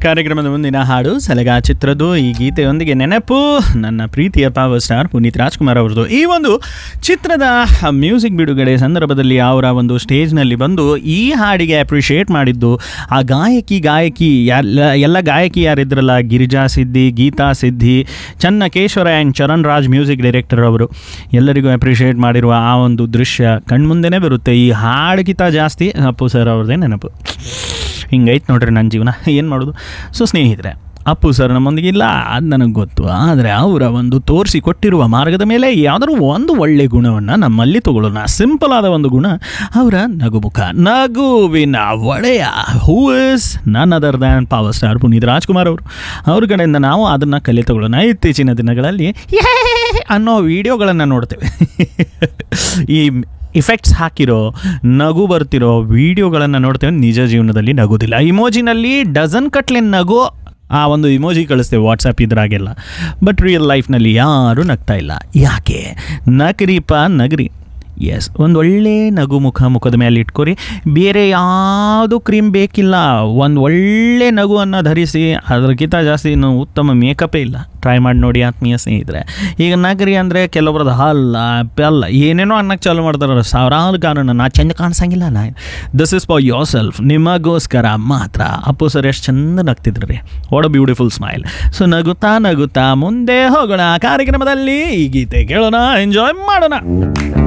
ಕಾರ್ಯಕ್ರಮದ ಮುಂದಿನ ಹಾಡು ಸಲಗಾ ಚಿತ್ರದ್ದು ಈ ಗೀತೆಯೊಂದಿಗೆ ನೆನಪು ನನ್ನ ಪ್ರೀತಿಯ ಪವರ್ ಸ್ಟಾರ್ ಪುನೀತ್ ರಾಜ್ಕುಮಾರ್ ಅವರದು ಈ ಒಂದು ಚಿತ್ರದ ಮ್ಯೂಸಿಕ್ ಬಿಡುಗಡೆ ಸಂದರ್ಭದಲ್ಲಿ ಅವರ ಒಂದು ಸ್ಟೇಜ್ನಲ್ಲಿ ಬಂದು ಈ ಹಾಡಿಗೆ ಅಪ್ರಿಷಿಯೇಟ್ ಮಾಡಿದ್ದು ಆ ಗಾಯಕಿ ಗಾಯಕಿ ಎಲ್ಲ ಎಲ್ಲ ಗಾಯಕಿ ಯಾರಿದ್ರಲ್ಲ Girija Siddi Geetha Siddi Channakeshwara and Charan Raj music director ಅವರು ಎಲ್ಲರಿಗೂ ಅಪ್ರಿಷಿಯೇಟ್ ಮಾಡಿರುವ ಆ ಒಂದು ದೃಶ್ಯ ಕಣ್ಮುಂದೆನೇ ಬರುತ್ತೆ ಈ ಹಾಡಿಗಿಂತ ಜಾಸ್ತಿ ಅಪ್ಪು ಸರ್ ಅವ್ರದ್ದೇ ನೆನಪು ಹಿಂಗೈತೆ ನೋಡ್ರಿ ನನ್ನ ಜೀವನ ಏನು ಮಾಡೋದು ಸೊ ಸ್ನೇಹಿತರೆ ಅಪ್ಪು ಸರ್ ನಮ್ಮೊಂದಿಗೆ ಇಲ್ಲ ಅದು ನನಗೆ ಗೊತ್ತು ಆದರೆ ಅವರ ಒಂದು ತೋರಿಸಿ ಕೊಟ್ಟಿರುವ ಮಾರ್ಗದ ಮೇಲೆ ಯಾವುದಾದ್ರು ಒಂದು ಒಳ್ಳೆ ಗುಣವನ್ನು ನಮ್ಮಲ್ಲಿ ತಗೊಳ್ಳೋಣ ಸಿಂಪಲ್ ಆದ ಒಂದು ಗುಣ ಅವರ ನಗುಮುಖ ನಗುವಿನ ಒಡೆಯ who is none other than power star Puneeth Rajkumar ಅವರು ಅವ್ರ ಕಡೆಯಿಂದ ನಾವು ಅದನ್ನು ಕಲೆ ತಗೊಳ್ಳೋಣ ಇತ್ತೀಚಿನ ದಿನಗಳಲ್ಲಿ ಯೇ ಅನ್ನೋ ವಿಡಿಯೋಗಳನ್ನು ನೋಡ್ತೇವೆ ಈ ಇಫೆಕ್ಟ್ಸ್ ಹಾಕಿರೋ ನಗು ಬರ್ತಿರೋ ವಿಡಿಯೋಗಳನ್ನು ನೋಡ್ತೇವೆ ನಿಜ ಜೀವನದಲ್ಲಿ ನಗುದಿಲ್ಲ ಇಮೋಜಿನಲ್ಲಿ ಡಜನ್ ಕಟ್ಲೆ ನಗು ಆ ಒಂದು ಇಮೋಜಿ ಕಳಿಸ್ತೇವೆ ವಾಟ್ಸಪ್ ಇದ್ರಾಗೆಲ್ಲ ಬಟ್ ರಿಯಲ್ ಲೈಫ್ನಲ್ಲಿ ಯಾರೂ ನಗ್ತಾ ಇಲ್ಲ ಯಾಕೆ ನಗರಿಪ ನಗರಿ ಎಸ್ ಒಂದು ಒಳ್ಳೆ ನಗು ಮುಖ ಮುಖದ ಮೇಲೆ ಇಟ್ಕೊರಿ ಬೇರೆ ಯಾವುದು ಕ್ರೀಮ್ ಬೇಕಿಲ್ಲ ಒಂದು ಒಳ್ಳೆ ನಗುವನ್ನು ಧರಿಸಿ ಅದಕ್ಕಿಂತ ಜಾಸ್ತಿ ಇನ್ನು ಉತ್ತಮ ಮೇಕಪ್ಪೇ ಇಲ್ಲ ಟ್ರೈ ಮಾಡಿ ನೋಡಿ ಆತ್ಮೀಯ ಸ್ನೇಹಿತರೆ ಈಗ ನಗರಿ ಅಂದರೆ ಕೆಲವರದ್ದು ಹಲ್ಲ ಪೆಲ್ಲ ಏನೇನೋ ಅನ್ನಕ್ಕೆ ಚಾಲು ಮಾಡ್ತಾರೆ ಸಾವಿರಾರು ಕಾರಣ ನಾ ಚಂದ ಕಾಣಿಸಂಗಿಲ್ಲ ನಾ this is for yourself ನಿಮಗೋಸ್ಕರ ಮಾತ್ರ ಅಪ್ಪು ಸರ್ ಎಷ್ಟು ಚಂದ ನಗ್ತಿದ್ರು ರೀ what a beautiful smile so ನಗುತ್ತಾ ನಗುತ್ತಾ ಮುಂದೆ ಹೋಗೋಣ ಕಾರ್ಯಕ್ರಮದಲ್ಲಿ ಈ ಗೀತೆ ಕೇಳೋಣ ಎಂಜಾಯ್ ಮಾಡೋಣ